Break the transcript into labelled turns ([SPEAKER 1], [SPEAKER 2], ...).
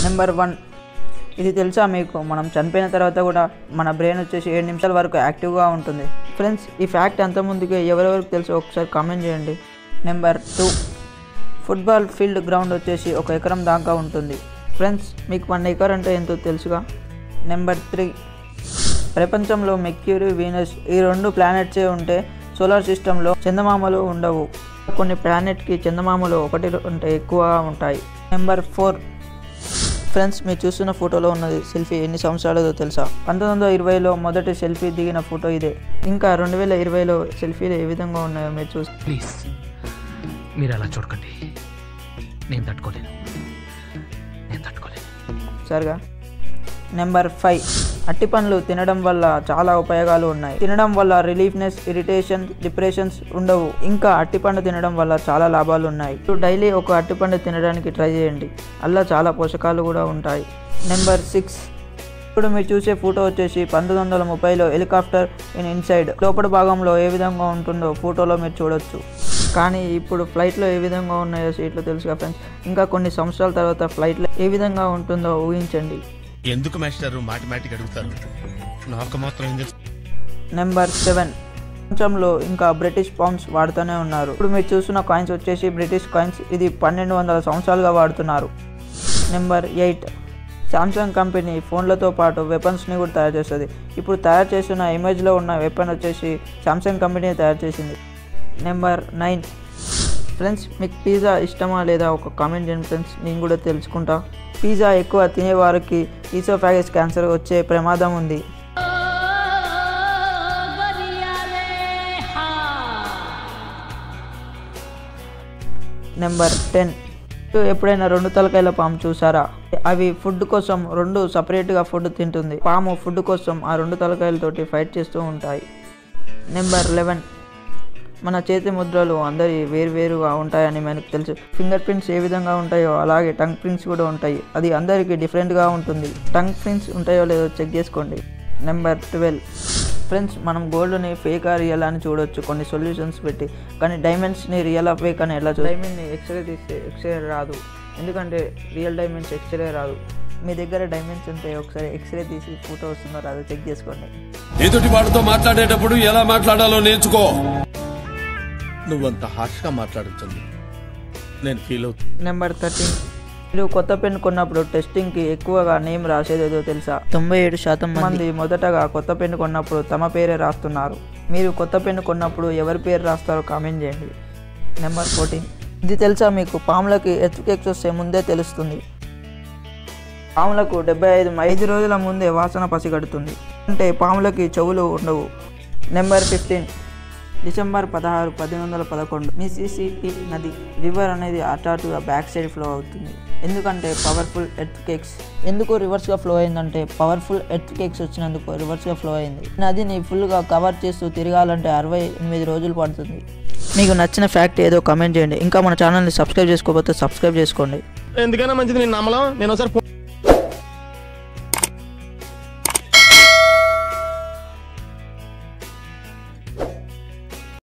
[SPEAKER 1] number one ఇది తెలుసా మీకు మనం చనిపోయిన తర్వాత కూడా మన బ్రెయిన్ వచ్చేసి ఏడు నిమిషాల వరకు యాక్టివ్గా ఉంటుంది ఫ్రెండ్స్ ఈ ఫ్యాక్ట్ అంత ముందుగా ఎవరెవరికి తెలుసో ఒకసారి కామెంట్ చేయండి number two football field ground వచ్చేసి ఒక ఎకరం దాకా ఉంటుంది ఫ్రెండ్స్ మీకు వన్ ఎకర్ అంటే ఎంతో తెలుసుగా నెంబర్ త్రీ ప్రపంచంలో మెక్యూరీ వీనస్ ఈ రెండు ప్లానెట్సే ఉంటే సోలార్ సిస్టంలో చందమామలు ఉండవు కొన్ని ప్లానెట్కి చందమామలు ఒకటి ఉంటే ఎక్కువ ఉంటాయి నెంబర్ ఫోర్ ఫ్రెండ్స్ మీరు చూస్తున్న ఫోటోలో ఉన్నది సెల్ఫీ ఎన్ని సంవత్సరాలదో తెలుసా పంతొమ్మిది వందల ఇరవైలో మొదటి సెల్ఫీ దిగిన ఫోటో ఇదే ఇంకా రెండు వేల ఇరవైలో సెల్ఫీలు ఏ విధంగా ఉన్నాయో మీరు చూసి
[SPEAKER 2] ప్లీజ్ మీరు అలా చూడకండి నేను తట్టుకోలేను నేను తట్టుకోలేను
[SPEAKER 1] సరిగా నెంబర్ ఫైవ్ అట్టి పండ్లు తినడం వల్ల చాలా ఉపయోగాలు ఉన్నాయి తినడం వల్ల రిలీఫ్నెస్ ఇరిటేషన్ డిప్రెషన్స్ ఉండవు ఇంకా అట్టిపండు తినడం వల్ల చాలా లాభాలు ఉన్నాయి ఇప్పుడు డైలీ ఒక అట్టిపండు తినడానికి ట్రై చేయండి అలా చాలా పోషకాలు కూడా ఉంటాయి నెంబర్ సిక్స్ ఇప్పుడు మీరు చూసే ఫోటో వచ్చేసి పంతొమ్మిది వందల ముప్పైలో హెలికాప్టర్ ఇన్ ఇన్సైడ్ లోపల భాగంలో ఏ విధంగా ఉంటుందో ఫోటోలో మీరు చూడొచ్చు కానీ ఇప్పుడు ఫ్లైట్లో ఏ విధంగా ఉన్నాయో సీట్లు తెలుసుగా ఫ్రెండ్స్ ఇంకా కొన్ని సంవత్సరాల తర్వాత ఫ్లైట్లో ఏ విధంగా ఉంటుందో ఊహించండి
[SPEAKER 3] ఎందుకు మాస్టారు మాటి మాటికి అడుగుతారు నాకు మాత్రం ఏం తెలుసు
[SPEAKER 1] నెంబర్ సెవెన్ ప్రపంచంలో ఇంకా బ్రిటిష్ పౌండ్స్ వాడుతూనే ఉన్నారు ఇప్పుడు మీరు చూస్తున్న కాయిన్స్ వచ్చేసి బ్రిటిష్ కాయిన్స్ ఇది పన్నెండు వందల సంవత్సరాలుగా వాడుతున్నారు నెంబర్ ఎయిట్ సామ్సంగ్ కంపెనీ ఫోన్లతో పాటు వెపన్స్ని కూడా తయారు చేస్తుంది ఇప్పుడు తయారు చేసిన ఇమేజ్లో ఉన్న వెపన్ వచ్చేసి సామ్సంగ్ కంపెనీ తయారు చేసింది నెంబర్ నైన్ ఫ్రెండ్స్ మీకు పిజ్జా ఇష్టమా లేదా ఒక కామెంట్ చేయండి ఫ్రెండ్స్ నేను కూడా తెలుసుకుంటా పిజ్జా ఎక్కువ తినేవారికి ఈసోఫాగస్ క్యాన్సర్ వచ్చే ప్రమాదం ఉంది నెంబర్ టెన్ ఎప్పుడైనా రెండు తలకాయల పాము చూసారా అవి ఫుడ్ కోసం రెండు సపరేట్గా ఫుడ్ తింటుంది పాము ఫుడ్ కోసం ఆ రెండు తలకాయలతోటి ఫైట్ చేస్తూ ఉంటాయి నెంబర్ లెవెన్ మన చేతి ముద్రలు అందరి వేరువేరుగా ఉంటాయని మనకు తెలుసు ఫింగర్ ప్రింట్స్ ఏ విధంగా ఉంటాయో అలాగే టంగ్ ప్రింట్స్ కూడా ఉంటాయి అది అందరికీ డిఫరెంట్గా ఉంటుంది టంగ్ ప్రింట్స్ ఉంటాయో లేదో చెక్ చేసుకోండి నెంబర్ ట్వెల్వ్ ఫ్రెండ్స్ మనం గోల్డ్ని ఫేక్ ఆ రియల్ అని చూడొచ్చు కొన్ని సొల్యూషన్స్ పెట్టి కానీ డైమండ్స్ని రియల్ ఆ ఫేక్ అని ఎలా చూ డైమండ్ని ఎక్స్రే తీస్తే ఎక్స్రే రాదు ఎందుకంటే రియల్ డైమండ్స్ ఎక్స్రే రాదు మీ దగ్గర డైమండ్స్ ఉంటే ఒకసారి ఎక్స్రే తీసి ఫోటో వస్తుందో రాదో చెక్ చేసుకోండి
[SPEAKER 4] ఎదుటి వాడితో మాట్లాడేటప్పుడు ఎలా మాట్లాడాలో నేర్చుకో
[SPEAKER 3] నువ్వంత హార్ష్గా మాట్లాడుతుంది నేను ఫీల్ అవుతుంది
[SPEAKER 1] నెంబర్ థర్టీన్ మీరు కొత్త పెన్ కొన్నప్పుడు టెస్టింగ్కి ఎక్కువగా నేమ్ రాసేదేదో తెలుసా తొంభై ఏడు శాతం మంది మొదటగా కొత్త పెన్ కొన్నప్పుడు తమ పేరే రాస్తున్నారు మీరు కొత్త పెన్ కొన్నప్పుడు ఎవరి పేరు రాస్తారో కామెంట్ చేయండి నెంబర్ ఫోర్టీన్ ఇది తెలుసా మీకు పాములకి ఎత్తుకెక్స్ వస్తే ముందే తెలుస్తుంది పాములకు డెబ్బై ఐదు ఐదు రోజుల ముందే వాసన పసిగడుతుంది అంటే పాములకి చెవులు ఉండవు నెంబర్ ఫిఫ్టీన్ డిసెంబర్ పదహారు పద్దెనిమిది వందల పదకొండు మిసిసిపి నది రివర్ అనేది అటాటుగా బ్యాక్ సైడ్ ఫ్లో అవుతుంది ఎందుకంటే పవర్ఫుల్ ఎర్త్ కేక్స్ ఎందుకు రివర్స్గా ఫ్లో అయిందంటే పవర్ఫుల్ ఎర్త్ కేక్స్ వచ్చినందుకు రివర్స్గా ఫ్లో అయింది నదిని ఫుల్గా కవర్ చేస్తూ తిరగాలంటే అరవై ఎనిమిది రోజులు పడుతుంది మీకు నచ్చిన ఫ్యాక్ట్ ఏదో కమెంట్ చేయండి ఇంకా మన ఛానల్ని సబ్స్క్రైబ్ చేసుకోకపోతే సబ్స్క్రైబ్ చేసుకోండి
[SPEAKER 4] ఎందుకైనా మంచిది నేను నమ్మలం నేను ఒకసారి